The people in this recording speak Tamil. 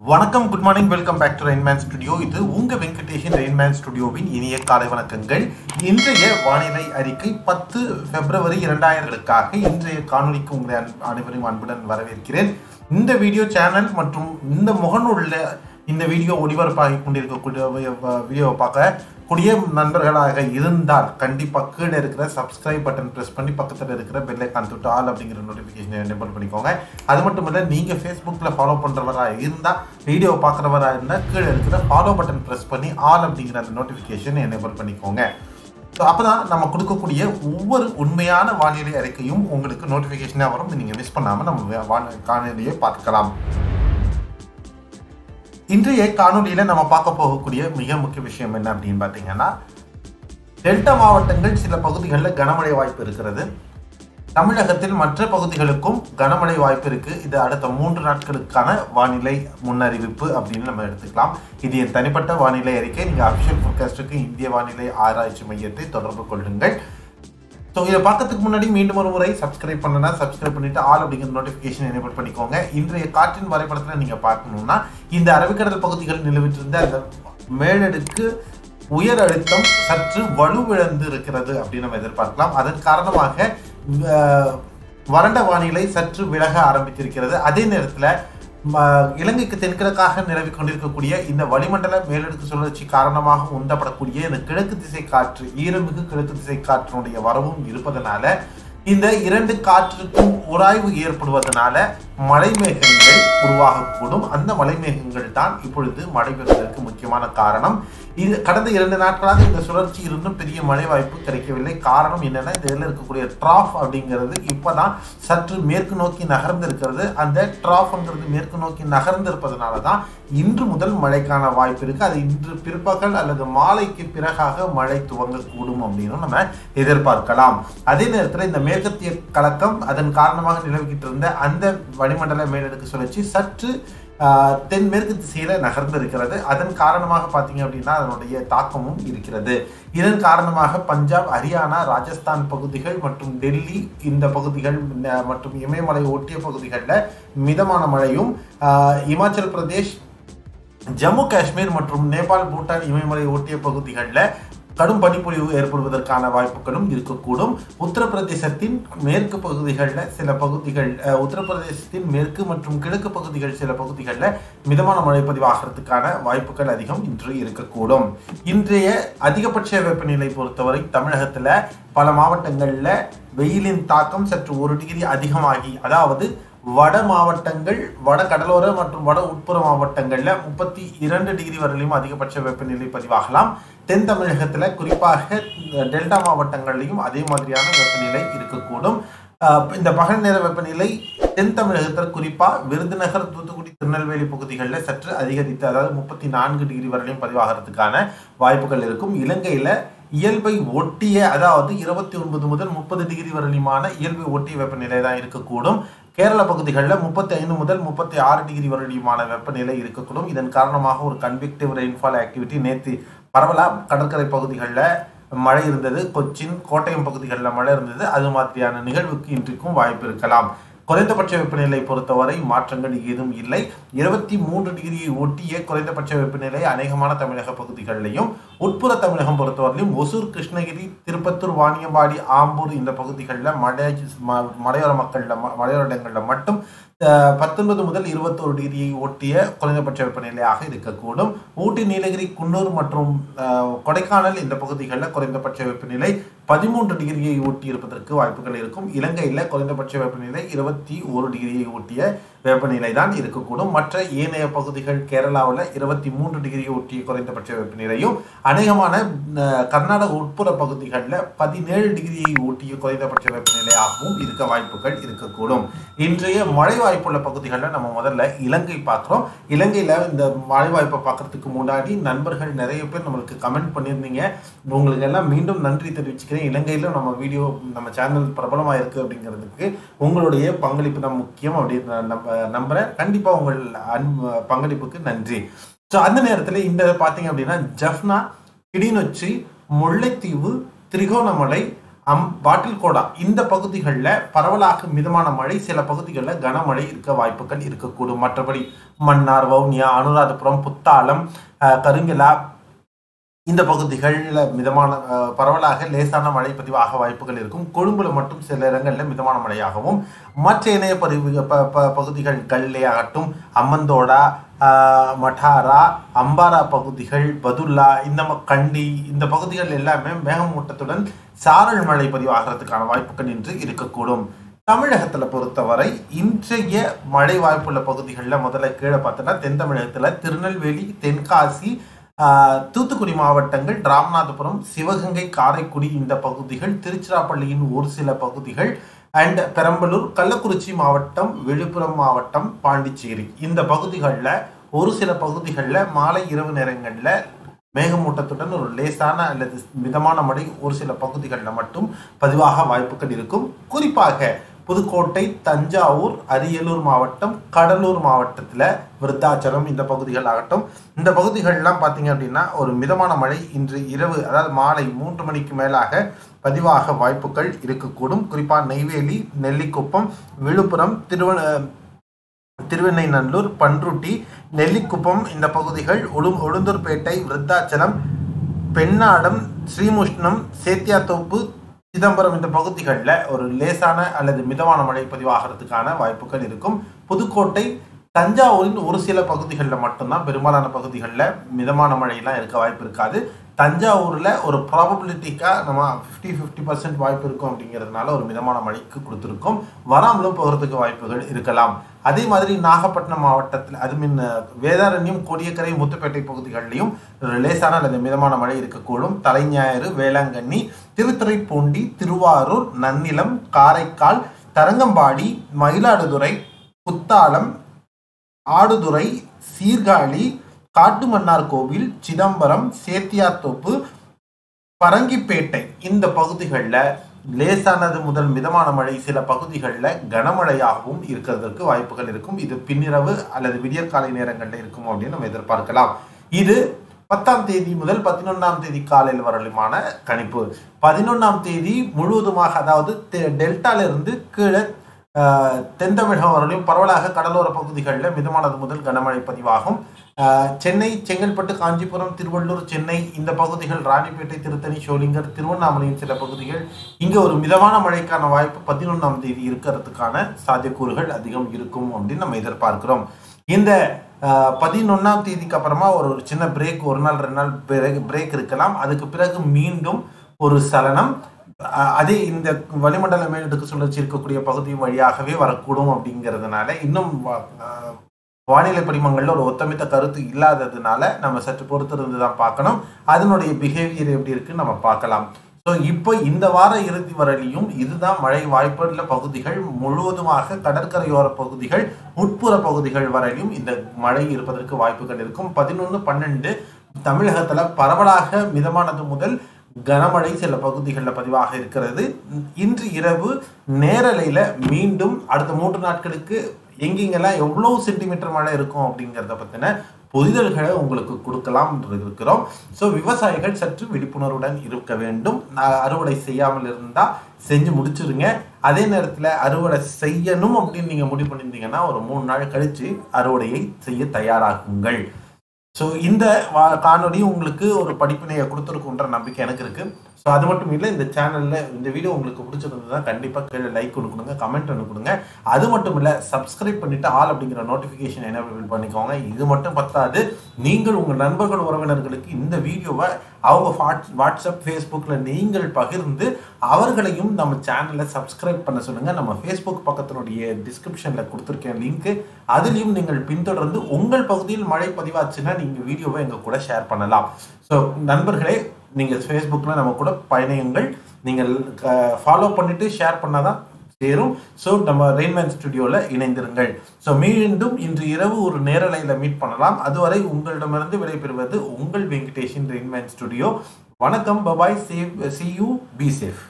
வணக்கம் good morning welcome back to Rainman studio இது உங்க வெங்கடேஷன் ரெயின்மேன் ஸ்டுடியோவின் இனிய காலை வணக்கங்கள் இன்றைய வானிலை அறிக்கை பத்து பிப்ரவரி இரண்டாயிரங்களுக்காக இன்றைய காணொலிக்கு உங்களை அன்- அனைவரையும் அன்புடன் வரவேற்கிறேன் இந்த வீடியோ சேனல் மற்றும் இந்த முகநூலில் இந்த வீடியோ ஒளிபரப்பாகி கொண்டிருக்கக்கூடிய வ- வீடியோவை பார்க்க கூடிய நண்பர்களாக இருந்தால் கண்டிப்பாக கீழே இருக்கிற சப்ஸ்கிரைப் பட்டன் ப்ரெஸ் பண்ணி பக்கத்தில் இருக்கிற பெல் ஐக்கான் தொட்டு ஆல் அப்படிங்கிற நோட்டிஃபிகேஷனை எனேபிள் பண்ணிக்கோங்க அது மட்டும் இல்லை நீங்கள் ஃபேஸ்புக்கில் ஃபாலோ பண்ணுறவராக இருந்தால் வீடியோ பார்க்குறவராக இருந்தால் கீழே இருக்கிற ஃபாலோ பட்டன் ப்ரெஸ் பண்ணி ஆல் அப்படிங்கிற அந்த நோட்டிஃபிகேஷனை எனேபிள் பண்ணிக்கோங்க ஸோ அப்போ தான் நம்ம கொடுக்கக்கூடிய ஒவ்வொரு உண்மையான வானிலை அறிக்கையும் உங்களுக்கு நோட்டிஃபிகேஷனாக வரும் நீங்கள் மிஸ் பண்ணாமல் நம்ம வே- வான காணொலியை பார்க்கலாம் இன்றைய காணொலியில நம்ம பார்க்க போகக்கூடிய மிக முக்கிய விஷயம் என்ன அப்படின்னு பார்த்தீங்கன்னா டெல்டா மாவட்டங்கள் சில பகுதிகளில் கனமழை வாய்ப்பு இருக்கிறது தமிழகத்தில் மற்ற பகுதிகளுக்கும் கனமழை வாய்ப்பு இருக்கு இது அடுத்த மூன்று நாட்களுக்கான வானிலை முன்னறிவிப்பு அப்படின்னு நம்ம எடுத்துக்கலாம் இது என் தனிப்பட்ட வானிலை அறிக்கை நீங்க அபிஷியல் ஃபோர்காஸ்டுக்கு இந்திய வானிலை ஆராய்ச்சி மையத்தை தொடர்பு கொள்ளுங்கள் ஸோ இதை பார்க்கறதுக்கு முன்னாடி மீண்டும் ஒரு முறை சப்ஸ்கிரைப் பண்ணனா சப்ஸ்கிரைப் பண்ணிட்டு ஆல் அப்படிங்கிற நோட்டிஃபிகேஷன் எனேபிள் பண்ணிக்கோங்க இன்றைய காற்றின் வரைபடத்தில் நீங்கள் பார்க்கணும்னா இந்த அரபிக்கடல் பகுதிகள் நிலவிட்டிருந்த அந்த மேலடுக்கு உயர் அழுத்தம் சற்று வலுவிழந்து இருக்கிறது அப்படின்னு நம்ம எதிர்பார்க்கலாம் அதன் காரணமாக அஹ், வறண்ட வானிலை சற்று விலக ஆரம்பித்திருக்கிறது அதே நேரத்தில் இலங்கைக்கு தென்கிழக்காக நிலவி கொண்டிருக்கக்கூடிய இந்த வளிமண்டல மேலடுக்கு சுழற்சி காரணமாக உந்தப்படக்கூடிய இந்த கிழக்கு திசை காற்று ஈரமிகு கிழக்கு திசை காற்றினுடைய வரவும் இருப்பதனால இந்த இரண்டு காற்றுக்கும் உராய்வு ஏற்படுவதனால மழை மேகங்கள் உருவாகக்கூடும் அந்த மழை மேகங்கள் தான் இப்பொழுது மழை பெறுவதற்கு முக்கியமான காரணம் இது கடந்த இரண்டு நாட்களாக இந்த சுழற்சி இருந்தும் பெரிய மழை வாய்ப்பு கிடைக்கவில்லை காரணம் என்னன்னா இதில் இருக்கக்கூடிய ட்ராஃப் அப்படிங்கிறது இப்போதான் சற்று மேற்கு நோக்கி நகர்ந்து இருக்கிறது அந்த ட்ராஃப்ங்கிறது மேற்கு நோக்கி நகர்ந்து இருப்பதனால தான் இன்று முதல் மழைக்கான வாய்ப்பு இருக்கு அது இன்று பிற்பகல் அல்லது மாலைக்கு பிறகாக மழை துவங்கக்கூடும் அப்படின்னு நம்ம எதிர்பார்க்கலாம் அதே நேரத்தில் இந்த மேற்கத்திய கலக்கம் அதன் காரணமாக நிலவிக்கிட்டு இருந்த அந்த வளிமண்டல மேலடுக்கு சுழற்சி சற்று ஆஹ், தென்மேற்கு திசையில நகர்ந்து இருக்கிறது அதன் காரணமாக பார்த்தீங்க அப்படின்னா அதனுடைய தாக்கமும் இருக்கிறது இதன் காரணமாக பஞ்சாப் ஹரியானா ராஜஸ்தான் பகுதிகள் மற்றும் டெல்லி இந்த பகுதிகள் ந- மற்றும் இமயமலை ஒட்டிய பகுதிகளில் மிதமான மழையும் ஆஹ், இமாச்சல் பிரதேஷ் ஜம்மு காஷ்மீர் மற்றும் நேபாள் பூட்டான் இமயமலை ஒட்டிய பகுதிகளில் கடும் பனிப்பொழிவு ஏற்படுவதற்கான வாய்ப்புகளும் இருக்கக்கூடும் உத்தரப்பிரதேசத்தின் மேற்கு பகுதிகளில் சில பகுதிகள் அஹ், உத்தரப்பிரதேசத்தின் மேற்கு மற்றும் கிழக்கு பகுதிகள் சில பகுதிகளில் மிதமான மழை பதிவாகிறதுக்கான வாய்ப்புகள் அதிகம் இன்று இருக்கக்கூடும் இன்றைய அதிகபட்ச வெப்பநிலை பொறுத்தவரை தமிழகத்தில் பல மாவட்டங்களில் வெயிலின் தாக்கம் சற்று ஒரு டிகிரி அதிகமாகி அதாவது வட மாவட்டங்கள் வட கடலோர மற்றும் வட உட்புற மாவட்டங்கள்ல முப்பத்தி இரண்டு டிகிரி வரையிலும் அதிகபட்ச வெப்பநிலை பதிவாகலாம் தென் தமிழகத்துல குறிப்பாக இந்த டெல்டா மாவட்டங்கள்லையும் அதே மாதிரியான வெப்பநிலை இருக்கக்கூடும் ஆஹ் இந்த பகல் நேர வெப்பநிலை தென் தமிழகத்தில் குறிப்பா விருதுநகர் தூத்துக்குடி திருநெல்வேலி பகுதிகளில் சற்று அதிகரித்து அதாவது முப்பத்தி நான்கு டிகிரி வரையிலும் பதிவாகிறதுக்கான வாய்ப்புகள் இருக்கும் இலங்கையில இயல்பை ஒட்டிய அதாவது இருபத்தி ஒன்பது முதல் முப்பது டிகிரி வரையிலுமான இயல்பை ஒட்டிய வெப்பநிலை தான் இருக்கக்கூடும் கேரள பகுதிகளில் முப்பத்தி ஐந்து முதல் முப்பத்தி ஆறு டிகிரி வரையிலுமான வெப்பநிலை இருக்கக்கூடும் இதன் காரணமாக ஒரு கன்விக்டிவ் ரெயின்ஃபால் ஆக்டிவிட்டி நேற்று பரவலாக கடற்கரை பகுதிகளில் மழை இருந்தது கொச்சின் கோட்டயம் பகுதிகளில் மழை இருந்தது அது மாதிரியான நிகழ்வுக்கு இன்றைக்கும் வாய்ப்பு இருக்கலாம் குறைந்தபட்ச வெப்பநிலை பொறுத்தவரை மாற்றங்கள் ஏதும் இல்லை இருபத்தி மூன்று டிகிரியை ஒட்டிய குறைந்தபட்ச வெப்பநிலை அநேகமான தமிழக பகுதிகளிலையும் உட்புற தமிழகம் பொறுத்தவரையிலும் ஒசூர் கிருஷ்ணகிரி திருப்பத்தூர் வாணியம்பாடி ஆம்பூர் இந்த பகுதிகளில் மழை ம- மலையோர மக்களில் ம- மலையோர இடங்களில் மட்டும் அஹ், பத்தொன்பது முதல் இருபத்தோரு டிகிரியை ஒட்டிய குறைந்தபட்ச வெப்பநிலையாக இருக்கக்கூடும் ஊட்டி நீலகிரி குன்னூர் மற்றும் அஹ், கொடைக்கானல் இந்த பகுதிகளில் குறைந்தபட்ச வெப்பநிலை பதிமூன்று டிகிரியை ஒட்டி இருப்பதற்கு வாய்ப்புகள் இருக்கும் இலங்கையில் குறைந்தபட்ச வெப்பநிலை இருபத்தி ஒரு டிகிரியை ஒட்டிய வெப்பநிலை தான் இருக்கக்கூடும் மற்ற ஏனைய பகுதிகள் கேரளாவில் இருபத்தி மூன்று டிகிரியை ஒட்டிய குறைந்தபட்ச வெப்பநிலையும் அநேகமான அஹ், கர்நாடக உட்புற பகுதிகளில் பதினேழு டிகிரியை ஒட்டிய குறைந்தபட்ச வெப்பநிலையாகவும் இருக்க வாய்ப்புகள் இருக்கக்கூடும் இன்றைய மழை வாய்ப்புள்ள பகுதிகளில் நம்ம முதல்ல இலங்கை பார்க்குறோம் இலங்கையில் இந்த மழை வாய்ப்பை பார்க்கறதுக்கு முன்னாடி நண்பர்கள் நிறைய பேர் நம்மளுக்கு கமெண்ட் பண்ணியிருந்தீங்க உங்களுக்கு எல்லாம் மீண்டும் நன்றி தெரிவிச்சுக்கிறேன் இலங்கையிலும் நம்ம வீடியோ நம்ம சேனல் பிரபலமாக இருக்குது அப்படிங்கிறதுக்கு உங்களுடைய பங்களிப்பு தான் முக்கியம் அப்படின்னு நான் நம்ப நம்புகிறேன் கண்டிப்பாக உங்கள் அன்பு பங்களிப்புக்கு நன்றி ஸோ அந்த நேரத்தில் இந்த பார்த்தீங்க அப்படின்னா ஜஃப்னா கிளிநொச்சி முல்லைத்தீவு திரிகோணமலை அம் பாட்டில் கோடா இந்த பகுதிகளில் பரவலாக மிதமான மழை சில பகுதிகளில் கனமழை இருக்க வாய்ப்புகள் இருக்கக்கூடும் மற்றபடி மன்னார் வவுனியா அனுராதபுரம் புத்தாலம் அஹ், கருங்கிலா இந்த பகுதிகளில் மிதமான அஹ், பரவலாக லேசான மழை பதிவாக வாய்ப்புகள் இருக்கும் கொழும்புல மட்டும் சில இடங்களில் மிதமான மழையாகவும் மற்ற இணைய பதிவு ப ப- பகுதிகள் கல்லே ஆகட்டும் அம்மந்தோடா ஆஹ், மட்டாரா அம்பாரா பகுதிகள் பதுல்லா இந்த ம- கண்டி இந்த பகுதிகள் எல்லாமே மேகமூட்டத்துடன் சாரல் மழை பதிவாகிறதுக்கான வாய்ப்புகள் இன்று இருக்கக்கூடும் தமிழகத்துல பொறுத்தவரை இன்றைய மழை வாய்ப்புள்ள பகுதிகளில் முதல்ல கீழே பார்த்தோன்னா தென் தமிழகத்துல திருநெல்வேலி தென்காசி ஆஹ், தூத்துக்குடி மாவட்டங்கள் ராமநாதபுரம் சிவகங்கை காரைக்குடி இந்த பகுதிகள் திருச்சிராப்பள்ளியின் ஒரு சில பகுதிகள் அண்ட் பெரம்பலூர் கள்ளக்குறிச்சி மாவட்டம் விழுப்புரம் மாவட்டம் பாண்டிச்சேரி இந்த பகுதிகளில் ஒரு சில பகுதிகளில் மாலை இரவு நேரங்களில் மேகமூட்டத்துடன் ஒரு லேசான அல்லது மிதமான மழை ஒரு சில பகுதிகளில் மட்டும் பதிவாக வாய்ப்புகள் இருக்கும் குறிப்பாக புதுக்கோட்டை தஞ்சாவூர் அரியலூர் மாவட்டம் கடலூர் மாவட்டத்தில் விருத்தாச்சலம் இந்த பகுதிகள் ஆகட்டும் இந்த பகுதிகள்லாம் பார்த்தீங்க அப்படின்னா ஒரு மிதமான மழை இன்று இரவு அதாவது மாலை மூன்று மணிக்கு மேலாக பதிவாக வாய்ப்புகள் இருக்கக்கூடும் குறிப்பாக நெய்வேலி நெல்லிக்குப்பம் விழுப்புரம் திருவண்ண திருவெண்ணைநல்லூர் பன்ருட்டி நெல்லிக்குப்பம் இந்த பகுதிகள் உடு உளுந்தூர்பேட்டை விருத்தாச்சலம் பெண்ணாடம் ஸ்ரீமுஷ்ணம் சேத்தியாத்தோப்பு சிதம்பரம் இந்த பகுதிகளில் ஒரு லேசான அல்லது மிதமான மழை பதிவாகிறதுக்கான வாய்ப்புகள் இருக்கும் புதுக்கோட்டை தஞ்சாவூரின் ஒரு சில பகுதிகளில் மட்டும்தான் பெரும்பாலான பகுதிகளில் மிதமான மழையெல்லாம் இருக்க வாய்ப்பு இருக்காது தஞ்சாவூரில் ஒரு ப்ராபபிலிட்டிக்காக நம்ம ஃபிஃப்டி ஃபிஃப்டி பர்சன்ட் வாய்ப்பு இருக்கும் அப்படிங்கிறதுனால ஒரு மிதமான மழைக்கு கொடுத்துருக்கோம் வராமலும் போகிறதுக்கு வாய்ப்புகள் இருக்கலாம் அதே மாதிரி நாகப்பட்டினம் மாவட்டத்தில் அது மீன் வேதாரண்யம் கோடியக்கரை முத்துப்பேட்டை பகுதிகளிலையும் ஒரு லேசான அல்லது மிதமான மழை இருக்கக்கூடும் தலைஞாயிறு வேளாங்கண்ணி திருத்துறைப்பூண்டி திருவாரூர் நன்னிலம் காரைக்கால் தரங்கம்பாடி மயிலாடுதுறை புத்தாளம் ஆடுதுறை சீர்காழி காட்டுமன்னார் கோவில் சிதம்பரம் சேத்தியாத்தோப்பு பரங்கிப்பேட்டை இந்த பகுதிகளில் லேசானது முதல் மிதமான மழை சில பகுதிகளில் கனமழையாகவும் இருக்கிறதுக்கு வாய்ப்புகள் இருக்கும் இது பின்னிரவு அல்லது விடியற்காலை நேரங்களில் இருக்கும் அப்படின்னு நம்ம எதிர்பார்க்கலாம் இது பத்தாம் தேதி முதல் பதினொன்றாம் தேதி காலையில் வரலுமான கணிப்பு பதினொன்றாம் தேதி முழுவதுமாக அதாவது தெ- டெல்டால இருந்து கீழே ஆஹ், தென் தமிழகம் வரலையும் பரவலாக கடலோர பகுதிகளில் மிதமானது முதல் கனமழை பதிவாகும் ஆஹ், சென்னை செங்கல்பட்டு காஞ்சிபுரம் திருவள்ளூர் சென்னை இந்த பகுதிகள் ராணிப்பேட்டை திருத்தணி ஷோலிங்கர் திருவண்ணாமலையின் சில பகுதிகள் இங்கே ஒரு மிதமான மழைக்கான வாய்ப்பு பதினொன்றாம் தேதி இருக்கிறதுக்கான சாத்தியக்கூறுகள் அதிகம் இருக்கும் அப்படின்னு நம்ம எதிர்பார்க்கிறோம் இந்த பதினொன்றாம் தேதிக்கு அப்புறமா ஒரு ஒரு சின்ன பிரேக் ஒரு நாள் ரெண்டு நாள் பிரேக் பிரேக் இருக்கலாம் அதுக்கு பிறகு மீண்டும் ஒரு சலனம் அஹ், அதே இந்த வளிமண்டல மேலடுக்கு சுழற்சி இருக்கக்கூடிய பகுதி வழியாகவே வரக்கூடும் அப்படிங்கிறதுனால இன்னும் வ- அஹ், வானிலை படிமங்கள்ல ஒரு ஒத்தமித்த கருத்து இல்லாததுனால நம்ம சற்று பொறுத்திருந்து தான் பார்க்கணும் அதனுடைய பிஹேவியர் எப்படி இருக்குன்னு நம்ம பார்க்கலாம் ஸோ இப்போ இந்த வார இறுதி வரையிலும் இதுதான் மழை வாய்ப்புள்ள பகுதிகள் முழுவதுமாக கடற்கரையோர பகுதிகள் உட்புற பகுதிகள் வரையிலும் இந்த மழை இருப்பதற்கு வாய்ப்புகள் இருக்கும் பதினொன்று பன்னெண்டு தமிழகத்துல பரவலாக மிதமானது முதல் கனமழை சில பகுதிகளில் பதிவாக இருக்கிறது இன்று இரவு நேரலையில் மீண்டும் அடுத்த மூன்று நாட்களுக்கு எங்கெங்கெல்லாம் எவ்வளோ சென்டிமீட்டர் மழை இருக்கும் அப்படிங்கிறத பற்றின புரிதல்களை உங்களுக்கு கொடுக்கலாம் இருக்கிறோம் ஸோ விவசாயிகள் சற்று விழிப்புணர்வுடன் இருக்க வேண்டும் நான் அறுவடை செய்யாமல் இருந்தால் செஞ்சு முடிச்சிருங்க அதே நேரத்தில் அறுவடை செய்யணும் அப்படின்னு நீங்கள் முடிவு பண்ணியிருந்தீங்கன்னா ஒரு மூணு நாள் கழித்து அறுவடையை செய்ய தயாராகுங்கள் ஸோ இந்த வா- காணொளி உங்களுக்கு ஒரு படிப்பினையை கொடுத்துருக்குன்ற நம்பிக்கை எனக்கு இருக்கு ஸோ அது மட்டும் இல்லை இந்த சேனலில் இந்த வீடியோ உங்களுக்கு பிடிச்சிருந்ததுன்னா கண்டிப்பாக கீழே லைக் கொடுங்க கமெண்ட் ஒன்று கொடுங்க அது மட்டும் இல்லை சப்ஸ்கிரைப் பண்ணிட்டு ஆல் அப்படிங்கிற நோட்டிஃபிகேஷன் எனேபிள் பண்ணிக்கோங்க இது மட்டும் பத்தாது நீங்கள் உங்கள் நண்பர்கள் உறவினர்களுக்கு இந்த வீடியோவை அவங்க வாட்ஸ் வாட்ஸ்அப் ஃபேஸ்புக்கில் நீங்கள் பகிர்ந்து அவர்களையும் நம்ம சேனலை சப்ஸ்கிரைப் பண்ண சொல்லுங்கள் நம்ம ஃபேஸ்புக் பக்கத்தினுடைய டிஸ்கிரிப்ஷனில் கொடுத்துருக்கேன் லிங்க்கு அதுலேயும் நீங்கள் பின்தொடர்ந்து உங்கள் பகுதியில் மழை பதிவாச்சுன்னா நீங்கள் வீடியோவை எங்கள் கூட ஷேர் பண்ணலாம் ஸோ நண்பர்களே நீங்கள் ஃபேஸ்புக்கில் நம்ம கூட பயணியுங்கள் நீங்கள் ஃபாலோ பண்ணிவிட்டு ஷேர் பண்ணாதான் சேரும் ஸோ நம்ம ரெயின்மேன் ஸ்டுடியோவில் இணைந்திருங்கள் ஸோ மீண்டும் இன்று இரவு ஒரு நேரலையில் மீட் பண்ணலாம் அதுவரை உங்களிடமிருந்து விடைபெறுவது உங்கள் வெங்கடேஷன் ரெயின்மேன் ஸ்டுடியோ வணக்கம் bye bye save see you be safe